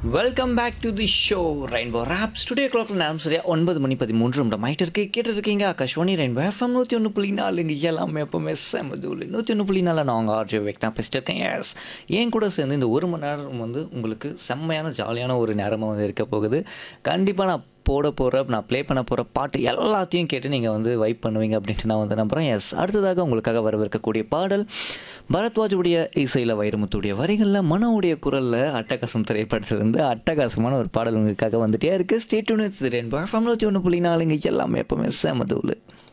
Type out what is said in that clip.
welcome back to the show rainbow rap studio clock நேரம் சரியா ஒன்பது மணி பதிமூன்று நிமிடம் ஆயிட்டு இருக்கு கேட்டு இருக்கீங்க ஆகாஷ்வாணி ரெயின்போ எஃப்எம் நூற்றி ஒன்று புள்ளி நாலு இங்கே எல்லாமே எப்பவுமே செமதூள் நூற்றி ஒன்று புள்ளி நாலு நான் உங்கள் ஆர்ஜி வேக் தான் பேசிட்டு இருக்கேன் எஸ் என் கூட சேர்ந்து இந்த ஒரு மணி நேரம் வந்து உங்களுக்கு செம்மையான ஜாலியான ஒரு நேரமாக வந்து இருக்க போகுது கண்டிப்பாக நான் போட போகிற நான் ப்ளே பண்ண போகிற பாட்டு எல்லாத்தையும் கேட்டு நீங்கள் வந்து வைப் பண்ணுவீங்க அப்படின்ட்டு நான் வந்து நம்புகிறேன் எஸ் அடுத்ததாக உங்களுக்காக வரவிருக்கக்கூடிய பாடல் பரத்வாஜுடைய இசையில் வைரமுத்துடைய வரிகளில் மனோவுடைய குரலில் அட்டகாசம் திரைப்படத்திலிருந்து அட்டகாசமான ஒரு பாடல் உங்களுக்காக வந்துட்டே இருக்குது ஸ்டேட் யூனிட் ரெண்டு ஒன்று புள்ளி நாலுங்க எல்லாமே எப்பவுமே செமதூள்